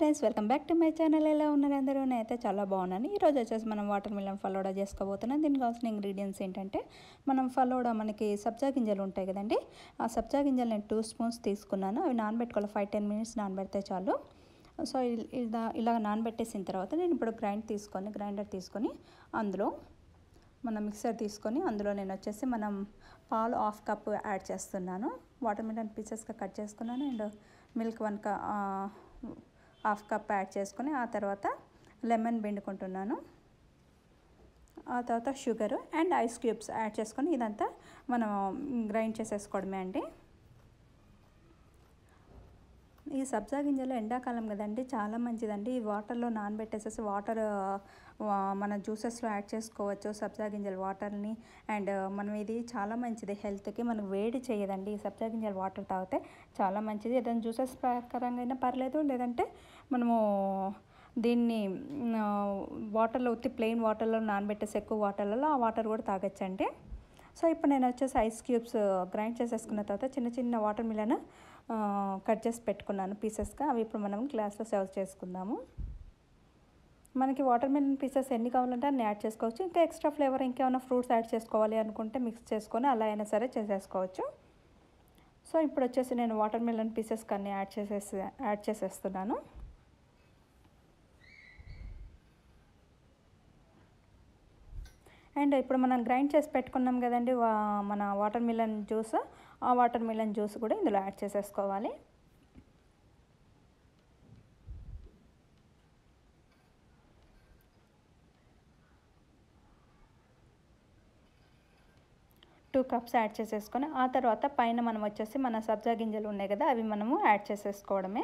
friends welcome back to my channel ఎలా ఉన్నారు అందరూ నేనైతే చాలా బాగున్నాను ఈరోజు వచ్చేసి మనం వాటర్ మిలన్ ఫలోడా చేసుకోబోతున్నాం దీనికి కావాల్సిన ఇంగ్రీడియంట్స్ ఏంటంటే మనం ఫలోడా మనకి సబ్జా గింజలు ఉంటాయి కదండి ఆ సబ్జా గింజలు నేను టూ స్పూన్స్ తీసుకున్నాను అవి నానబెట్టుకోవాలి ఫైవ్ టెన్ మినిట్స్ నానబెడితే చాలు సో ఇల్- ఇలా ఇలా నానబెట్టేసిన తర్వాత నేను ఇప్పుడు గ్రైండ్ తీసుకొని గ్రైండర్ తీసుకొని అందులో మన మిక్సర్ తీసుకొని అందులో నేను వచ్చేసి మనం పాలు హాఫ్ కప్ యాడ్ చేస్తున్నాను వాటర్ మిలన్ పీసెస్గా కట్ చేసుకున్నాను అండ్ మిల్క్ వన్ క హాఫ్ కప్ యాడ్ చేసుకొని ఆ తర్వాత లెమన్ పిండుకుంటున్నాను ఆ తర్వాత sugar and ice cubes add చేసుకొని ఇదంతా మనం గ్రైండ్ చేసేసుకోవడమే అండి ఈ సబ్జా గింజలు ఎండాకాలం కదండి చాలా మంచిదండి ఈ వాటర్లో నానబెట్టేసేసి వాటర్ మన జ్యూసెస్లో యాడ్ చేసుకోవచ్చు సబ్జా గింజల వాటర్ని అండ్ మనం ఇది చాలా మంచిది హెల్త్కి మనకు వేడి చేయదండి ఈ సబ్జా గింజల వాటర్ తాగితే చాలా మంచిది ఏదైనా జ్యూసెస్ ప్రకారంగా అయినా పర్లేదు లేదంటే మనము దీన్ని వాటర్లో ఉత్తి ప్లెయిన్ వాటర్లో నానబెట్టేసి ఎక్కువ వాటర్లలో ఆ వాటర్ కూడా తాగొచ్చండి సో ఇప్పుడు నేను వచ్చేసి ఐస్ క్యూబ్స్ గ్రైండ్ చేసేసుకున్న తర్వాత చిన్న చిన్న వాటర్ మిలన్ కట్ చేసి పెట్టుకున్నాను పీసెస్గా అవి ఇప్పుడు మనం గ్లాస్లో సర్వ్ చేసుకుందాము మనకి వాటర్ మిలన్ పీసెస్ ఎన్ని కావాలంటే అన్ని యాడ్ చేసుకోవచ్చు ఇంకా ఎక్స్ట్రా ఫ్లేవర్ ఇంకేమైనా ఫ్రూట్స్ యాడ్ చేసుకోవాలి అనుకుంటే మిక్స్ చేసుకొని అలా అయినా సరే చేసేసుకోవచ్చు సో ఇప్పుడు వచ్చేసి నేను వాటర్ మిలన్ పీసెస్కి అన్ని యాడ్ చేసేసి యాడ్ చేసేస్తున్నాను అండ్ ఇప్పుడు మనం గ్రైండ్ చేసి పెట్టుకున్నాం కదండి వా- మన వాటర్ మిలన్ జ్యూస్ ఆ వాటర్ మిలన్ జ్యూస్ కూడా ఇందులో యాడ్ చేసేసుకోవాలి టూ కప్స్ యాడ్ చేసేసుకొని ఆ తర్వాత పైన మనం వచ్చేసి మన సబ్జా గింజలు ఉన్నాయి కదా అవి మనము యాడ్ చేసేసుకోవడమే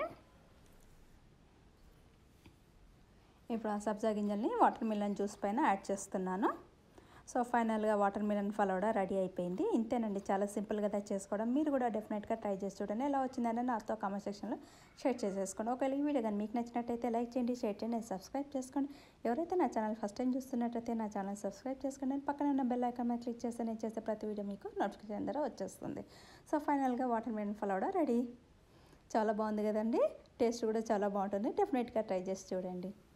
ఇప్పుడు ఆ సబ్జా గింజల్ని వాటర్ మిలన్ జ్యూస్ పైన యాడ్ చేస్తున్నాను సో ఫైనల్గా వాటర్ మిలన్ ఫలోడా రెడీ అయిపోయింది ఇంతేనండి చాలా సింపుల్గా దా చేసుకోవడం మీరు కూడా డెఫినెట్గా ట్రై చేసి చూడండి ఎలా వచ్చిందని నాతో కామెంట్ సెక్షన్లో షేర్ చేసేసుకోండి ఒకవేళ ఈ వీడియో కానీ మీకు నచ్చినట్టయితే లైక్ చేయండి షేర్ చేయండి సబ్స్క్రైబ్ చేసుకోండి ఎవరైతే నా ఛానల్ ఫస్ట్ టైం చూస్తున్నట్టయితే నా ఛానల్ సబ్స్క్రైబ్ చేసుకోండి పక్కన ఉన్న బెల్ ఐకాన్ మీద క్లిక్ చేస్తే నేను చేసే ప్రతి వీడియో మీకు నోటిఫికేషన్ ద్వారా వచ్చేస్తుంది సో ఫైనల్గా వాటర్ మిలన్ ఫలోడా రెడీ చాలా బాగుంది కదండి టేస్ట్ కూడా చాలా బాగుంటుంది డెఫినెట్గా ట్రై చేసి చూడండి